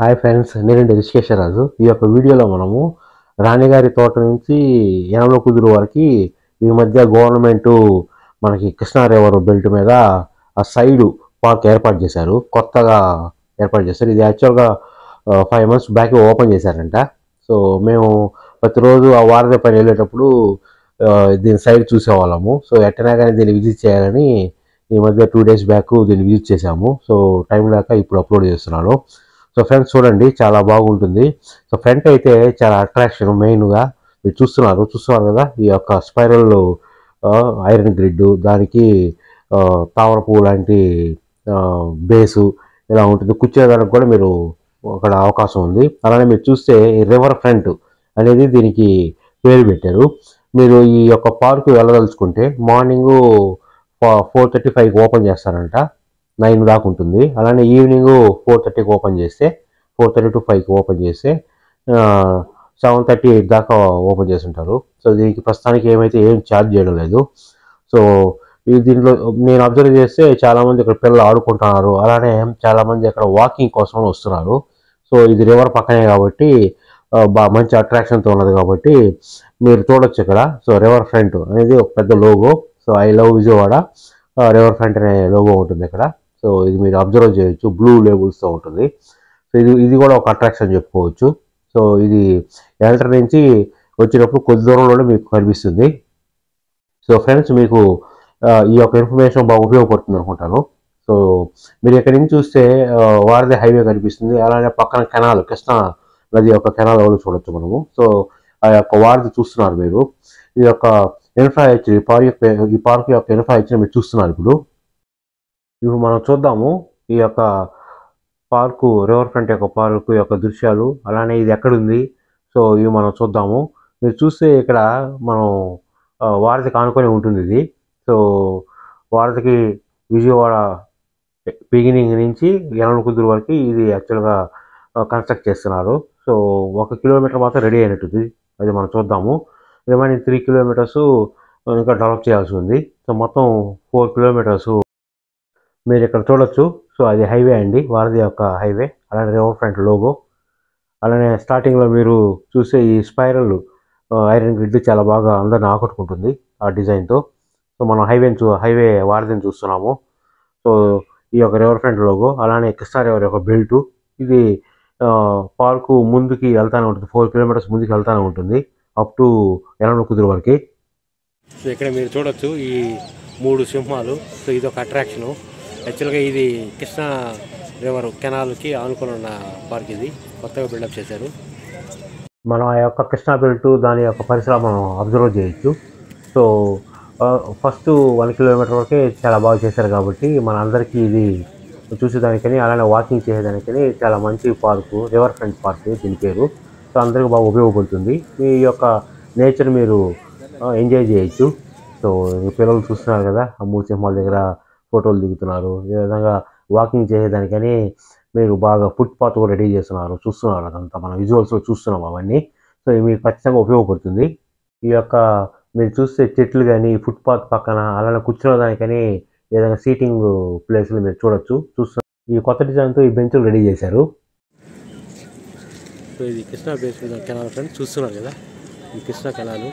hi friends నేను రిషికేశ్వరరాజు ఈ యొక్క వీడియోలో మనము రాణిగారి తోట నుంచి యనమల కుదురు వరకు ఈ మధ్య గవర్నమెంట్ మనకి కృష్ణా రివర్ బెల్ట్ మీద ఆ సైడు పార్క్ ఏర్పాటు చేశారు కొత్తగా ఏర్పాటు చేశారు ఇది యాక్చువల్గా ఫైవ్ మంత్స్ బ్యాక్ ఓపెన్ చేశారంట సో మేము ప్రతిరోజు ఆ వారధి పని వెళ్ళేటప్పుడు ఆ, దీని సైడ్ చూసేవాళ్ళము సో ఎట్టనా కానీ దీన్ని విజిట్ చేయాలని ఈ మధ్య టూ డేస్ బ్యాక్ దీన్ని విజిట్ చేశాము సో టైం లేక ఇప్పుడు అప్లోడ్ చేస్తున్నాను సో ఫ్రెండ్స్ చూడండి చాలా బాగుంటుంది సో ఫ్రంట్ అయితే చాలా అట్రాక్షన్ మెయిన్గా మీరు చూస్తున్నారు చూస్తున్నారు కదా ఈ యొక్క స్పైరల్ ఐరన్ గ్రిడ్ దానికి ఆ, తామర పువ్వు లాంటి బేసు ఇలా ఉంటుంది కూర్చోడానికి కూడా మీరు అక్కడ అవకాశం ఉంది అలానే మీరు చూస్తే ఈ రివర్ ఫ్రంట్ అనేది దీనికి పేరు పెట్టారు మీరు ఈ యొక్క పార్క్ వెళ్ళదలుచుకుంటే మార్నింగ్ ఫోర్ థర్టీ ఫైవ్కి ఓపెన్ చేస్తారంట నైన్ దాకా ఉంటుంది అలానే ఈవినింగ్ ఫోర్ థర్టీకి ఓపెన్ చేస్తే ఫోర్ థర్టీ టు ఫైవ్కి ఓపెన్ చేస్తే సెవెన్ థర్టీ ఎయిట్ దాకా ఓపెన్ చేస్తుంటారు సో దీనికి ప్రస్తుతానికి ఏమైతే ఏం ఛార్జ్ చేయడం లేదు సో ఈ దీంట్లో నేను అబ్జర్వ్ చేస్తే చాలామంది ఇక్కడ పిల్లలు ఆడుకుంటున్నారు అలానే చాలామంది అక్కడ వాకింగ్ కోసం వస్తున్నారు సో ఇది రివర్ పక్కనే కాబట్టి ఆ, బా మంచి అట్రాక్షన్తో ఉన్నది కాబట్టి మీరు చూడొచ్చు ఇక్కడ సో రివర్ ఫ్రంట్ అనేది ఒక పెద్ద logo so I love Vijayawada river front అనే లోగో ఉంటుంది ఇక్కడ సో ఇది మీరు అబ్జర్వ్ చేయొచ్చు బ్లూ లేబుల్స్తో ఉంటుంది సో ఇది ఇది కూడా ఒక అట్రాక్షన్ చెప్పుకోవచ్చు సో ఇది ఎంటర్ నుంచి వచ్చినప్పుడు కొద్ది దూరంలోనే మీకు కనిపిస్తుంది సో ఫ్రెండ్స్ మీకు ఆ, ఈ యొక్క ఇన్ఫర్మేషన్ బాగా ఉపయోగపడుతుంది అనుకుంటాను సో మీరు ఇక్కడి నుంచి చూస్తే ఆ, వారధి హైవే కనిపిస్తుంది అలానే పక్కన కెనాల్ కృష్ణా నది యొక్క కెనాల్ ఎవరు చూడొచ్చు మనము సో ఆ యొక్క వారధి చూస్తున్నారు మీరు ఈ యొక్క ఇన్ఫ్రాస్ట్రక్చర్ ఈ పార్క్ యొక్క ఈ పార్క్ యొక్క ఇన్ఫ్రాస్ట్రక్చర్ మీరు చూస్తున్నారు ఇప్పుడు ఇప్పుడు మనం చూద్దాము ఈ యొక్క పార్కు రివర్ ఫ్రంట్ యొక్క పార్కు యొక్క దృశ్యాలు అలానే ఇది ఎక్కడుంది సో ఇవి మనం చూద్దాము మీరు చూస్తే ఇక్కడ మనం ఆ, వారధికి ఆనుకొని ఉంటుంది ఇది సో వారధికి విజయవాడ బిగినింగ్ నుంచి యనమల కుదురు వరకు ఇది యాక్చువల్గా కన్స్ట్రక్ట్ చేస్తున్నారు సో ఒక కిలోమీటర్ మాత్రం రెడీ అయినట్టుంది అది మనం చూద్దాము రిమైనింగ్ త్రీ కిలోమీటర్స్ ఇంకా డెవలప్ చేయాల్సి ఉంది సో మొత్తం ఫోర్ కిలోమీటర్స్ మీరు ఇక్కడ చూడొచ్చు సో అది హైవే అండి వారధి యొక్క హైవే అలానే రివర్ ఫ్రంట్ లోగో అలానే స్టార్టింగ్లో మీరు చూసే ఈ స్పైరల్ ఐరన్ గ్రిడ్ చాలా బాగా అందరిని ఆకట్టుకుంటుంది ఆ డిజైన్తో సో మనం హైవేని చూ హైవే వారధిని చూస్తున్నాము సో ఈ యొక్క రివర్ ఫ్రంట్ లోగో అలానే కృష్ణా రివర్ యొక్క బెల్ట్ ఇది ఆ, పార్కు ముందుకి వెళ్తానే ఉంటుంది ఫోర్ కిలోమీటర్స్ ముందుకు వెళ్తానే ఉంటుంది అప్ టు ఎనభై కుదురు వరకు సో ఇక్కడ మీరు చూడొచ్చు ఈ మూడు సింహాలు సో ఇది ఒక అట్రాక్షను యాక్చువల్గా ఇది కృష్ణా రివర్ కెనాల్కి ఆనుకొని ఉన్న పార్క్ ఇది కొత్తగా బిల్డప్ చేశారు మనం ఆ యొక్క కృష్ణా బెల్ట్ దాని యొక్క పరిసరాలు మనం అబ్జర్వ్ చేయొచ్చు సో ఫస్ట్ వన్ కిలోమీటర్ వరకే చాలా బాగా చేశారు కాబట్టి మన అందరికీ ఇది చూసేదానికని అలానే వాకింగ్ చేసేదానికని చాలా మంచి పార్కు రివర్ ఫ్రంట్ పార్క్ దీని పేరు సో అందరికీ బాగా ఉపయోగపడుతుంది మీ యొక్క నేచర్ మీరు ఎంజాయ్ చేయొచ్చు సో ఈ పిల్లలు చూస్తున్నారు కదా ఆ మూడు సింహాల దగ్గర ఫోటోలు దిగుతున్నారు ఈ విధంగా వాకింగ్ చేసేదానికని మీరు బాగా ఫుట్పాత్ కూడా రెడీ చేస్తున్నారు చూస్తున్నారు అదంతా మనం విజువల్స్లో చూస్తున్నాం అవన్నీ సో ఇవి మీకు ఖచ్చితంగా ఉపయోగపడుతుంది ఈ యొక్క మీరు చూస్తే చెట్లు కానీ ఫుట్పాత్ పక్కన అలానే కూర్చోదానికని ఏదైనా సీటింగ్ ప్లేస్లు మీరు చూడొచ్చు చూస్తు ఈ కొత్త డిజైన్తో ఈ బెంచ్లు రెడీ చేశారు సో ఇది కృష్ణా బేస్ కెనాల్ ఫ్రెండ్ చూస్తున్నారు కదా ఈ కృష్ణా కెనాలు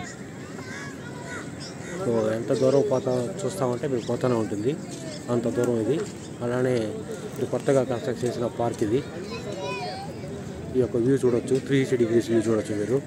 సో ఎంత దూరం పోతా చూస్తామంటే మీకు పోతానే ఉంటుంది అంత దూరం ఇది అలానే ఇది కొత్తగా కన్స్ట్రక్ట్ చేసిన పార్క్ ఇది ఈ యొక్క వ్యూ చూడొచ్చు త్రీ సిక్స్టీ డిగ్రీస్ వ్యూ చూడొచ్చు మీరు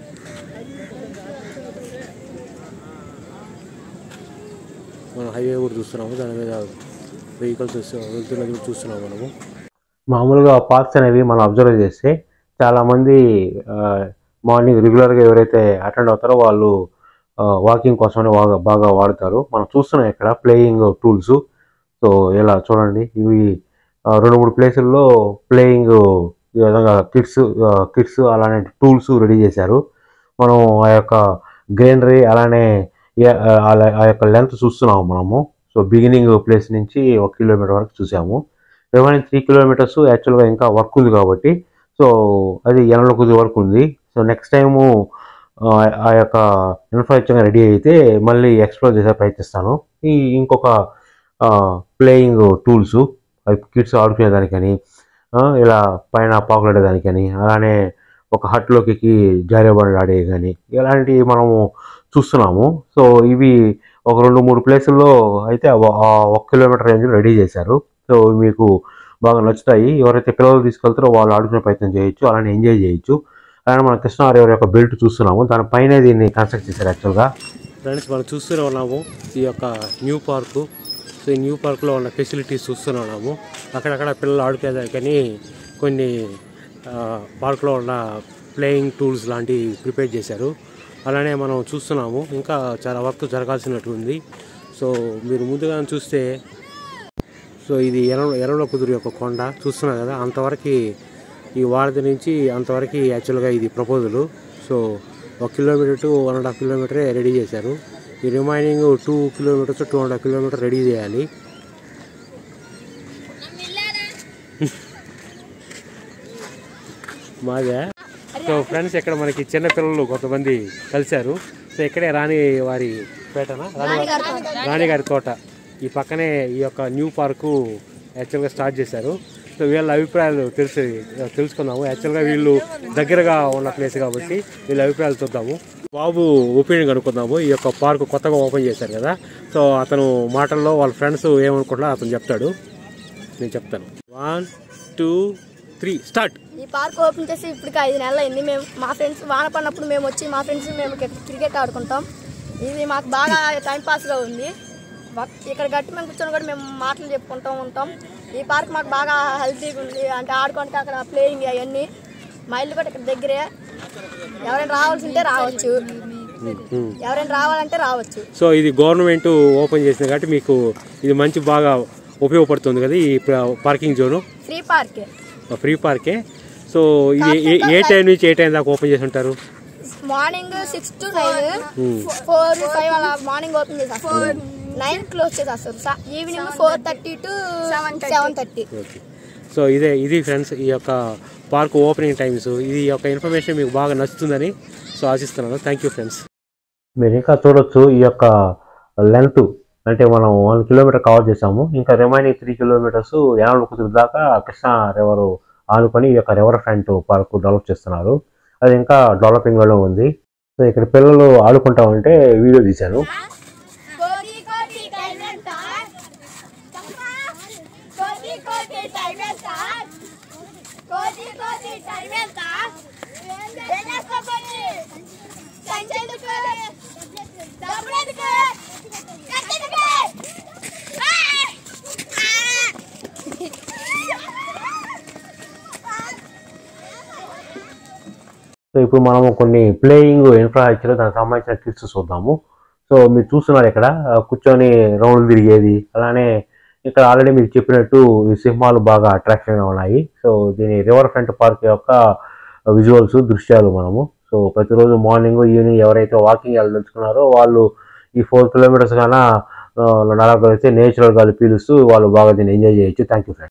మనం హైవే కూడా చూస్తున్నాము దాని మీద వెహికల్స్ వెళ్తున్నది కూడా చూస్తున్నాము మనము మామూలుగా పార్క్స్ అనేవి మనం అబ్జర్వ్ చేస్తే చాలామంది మార్నింగ్ రెగ్యులర్గా ఎవరైతే అటెండ్ అవుతారో వాళ్ళు వాకింగ్ కోసమని బాగా బాగా వాడతారు మనం చూస్తున్నాం ఇక్కడ ప్లేయింగ్ టూల్స్ సో ఇలా చూడండి ఇవి ఆ, రెండు మూడు ప్లేసుల్లో ప్లేయింగ్ ఈ విధంగా కిడ్స్ కిడ్స్ అలానే టూల్స్ రెడీ చేశారు మనం ఆ యొక్క గ్రీనరీ అలానే ఏ- ఆ ఆ యొక్క లెంత్ చూస్తున్నాము మనము సో బిగినింగ్ ప్లేస్ నుంచి ఒక కిలోమీటర్ వరకు చూసాము రిమైనింగ్ త్రీ కిలోమీటర్స్ యాక్చువల్గా ఇంకా వర్క్ ఉంది కాబట్టి సో అది ఎనభై కొద్ది వరకు ఉంది సో నెక్స్ట్ టైము ఆ యొక్క ఇన్ఫ్రాస్ట్రక్చర్ రెడీ అయితే మళ్ళీ ఎక్స్ప్లోర్ చేసే ప్రయత్నిస్తాను ఈ ఇంకొక ప్లేయింగ్ టూల్స్ కిడ్స్ ఆడుకునేదానికని ఆ, ఇలా పైన పాకులాడేదానికని అలానే ఒక హట్లోకి ఎక్కి జారేబండలు ఆడే కానీ ఇలాంటివి మనము చూస్తున్నాము సో ఇవి ఒక రెండు మూడు ప్లేసుల్లో అయితే ఆ- ఆ ఒక కిలోమీటర్ రేంజ్లో రెడీ చేశారు సో మీకు బాగా నచ్చుతాయి ఎవరైతే పిల్లలు తీసుకెళ్తారో వాళ్ళు ఆడుకునే ప్రయత్నం చేయొచ్చు అలానే ఎంజాయ్ చేయొచ్చు అలానే మన కృష్ణ రివర్ యొక్క బెల్ట్ చూస్తున్నాము దానిపైనే దీన్ని కన్స్ట్రక్ట్ చేశారు యాక్చువల్గా ఫ్రెండ్స్ మనం చూస్తూనే ఉన్నాము ఈ యొక్క న్యూ పార్కు సో ఈ న్యూ పార్క్లో ఉన్న ఫెసిలిటీస్ చూస్తూనే ఉన్నాము అక్కడక్కడ పిల్లలు ఆడుకోదానికని కొన్ని ఆ, పార్క్లో ఉన్న ప్లేయింగ్ టూల్స్ లాంటివి ప్రిపేర్ చేశారు అలానే మనం చూస్తున్నాము ఇంకా చాలా వర్క్ జరగాల్సినట్టు ఉంది సో మీరు ముందుగా చూస్తే సో ఇది ఎర్ర ఎర్రలో కుదురు యొక్క కొండ చూస్తున్నారు కదా అంతవరకు ఈ వారధి నుంచి అంతవరకు యాక్చువల్గా ఇది ప్రపోజలు సో ఒక kilometer to one and half కిలోమీటరే రెడీ చేశారు ఈ remaining two kilometers two and half kilometer ready చేయాలి మాదే సో ఫ్రెండ్స్ ఇక్కడ మనకి చిన్న పిల్లలు కొంతమంది కలిశారు సో ఇక్కడే రాణి వారి పేటనా రాణి రాణిగారి తోట ఈ పక్కనే ఈ యొక్క న్యూ పార్కు యాక్చువల్గా స్టార్ట్ చేశారు సో వీళ్ళ అభిప్రాయాలు తెలిసి తెలుసుకుందాము యాక్చువల్గా వీళ్ళు దగ్గరగా ఉన్న ప్లేస్ కాబట్టి వీళ్ళ అభిప్రాయాలు చూద్దాము బాబు ఒపీనియన్ కనుక్కుందాము ఈ యొక్క పార్కు కొత్తగా ఓపెన్ చేశారు కదా సో అతను మాటల్లో వాళ్ళ ఫ్రెండ్స్ ఏమనుకుంటున్నా అతను చెప్తాడు నేను చెప్తాను వన్ టూ త్రీ స్టార్ట్ ఈ పార్క్ ఓపెన్ చేసి ఇప్పటికి ఐదు నెలలు అయింది మేము మా ఫ్రెండ్స్ వాన పడినప్పుడు మేము వచ్చి మా ఫ్రెండ్స్ మేము ఇక్కడ క్రికెట్ ఆడుకుంటాం ఇది మాకు బాగా టైం పాస్గా ఉంది బట్ ఇక్కడ గట్టి మేము కూర్చొని కూడా మేము మాటలు చెప్పుకుంటూ ఉంటాం ఈ పార్క్ మాకు బాగా హెల్తీగా ఉంది అంటే ఆడుకోవడానికి అక్కడ ప్లేయింగ్ అవన్నీ మా ఇల్లు కూడా ఇక్కడ దగ్గరే ఎవరైనా రావాల్సి ఉంటే రావచ్చు ఎవరైనా రావాలంటే రావచ్చు సో ఇది గవర్నమెంట్ ఓపెన్ చేసింది కాబట్టి మీకు ఇది మంచి బాగా ఉపయోగపడుతుంది కదా ఈ ప- పార్కింగ్ జోను ఫ్రీ పార్కే ఫ్రీ పార్కే సో ఇది ఏ- ఏ టైం నుంచి ఏ టైం దాకా ఓపెన్ చేసి ఉంటారు morning six to nine four five అలా మార్నింగ్ ఓపెన్ చేసేస్తారు నైన్ క్లోజ్ చేసేస్తారు సా- evening four thirty to seven thirty okay so ఇదే ఇది ఫ్రెండ్స్ ఈ యొక్క పార్క్ ఓపెనింగ్ టైమ్స్ ఇది ఈ యొక్క ఇన్ఫర్మేషన్ మీకు బాగా నచ్చుతుందని సో ఆశిస్తున్నాను థ్యాంక్ యూ ఫ్రెండ్స్ మీరు ఇంకా చూడొచ్చు ఈ యొక్క లెంత్ అంటే మనం వన్ కిలోమీటర్ కవర్ చేసాము ఇంకా రిమైనింగ్ త్రీ కిలోమీటర్స్ యానల కుదురు దాకా కృష్ణా రివర్ ఆనుకొని ఈ యొక్క రివర్ ఫ్రంట్ పార్క్ డెవలప్ చేస్తున్నారు అది ఇంకా డెవలపింగ్లో ఉంది సో ఇక్కడ పిల్లలు ఆడుకుంటా ఉంటే వీడియో తీశాను కోటి కోటి టైమెంత కోటి కోటి టైమెంత కోటి కోటి టైమెంత ఎనకపోయి సంచెందుకు డబ్బులెందుకు కట్టెందుకు సో ఇప్పుడు మనము కొన్ని ప్లేయింగ్ ఇన్ఫ్రాస్ట్రక్చర్ దానికి సంబంధించిన కిట్స్ చూద్దాము సో మీరు చూస్తున్నారు ఇక్కడ ఆ, కూర్చొని రౌండ్లు తిరిగేది అలానే ఇక్కడ ఆల్రెడీ మీకు చెప్పినట్టు ఈ సింహాలు బాగా అట్రాక్షన్గా ఉన్నాయి సో దీని రివర్ ఫ్రంట్ పార్క్ యొక్క విజువల్స్ దృశ్యాలు మనము సో ప్రతిరోజు మార్నింగ్ ఈవినింగ్ ఎవరైతే వాకింగ్ వెళ్ళదలుచుకున్నారో వాళ్ళు ఈ ఫోర్ కిలోమీటర్స్ కన్నా నడగలిగితే నేచురల్ గాలి పీలుస్తూ వాళ్ళు బాగా దీన్ని ఎంజాయ్ చేయొచ్చు థ్యాంక్ యూ ఫ్రెండ్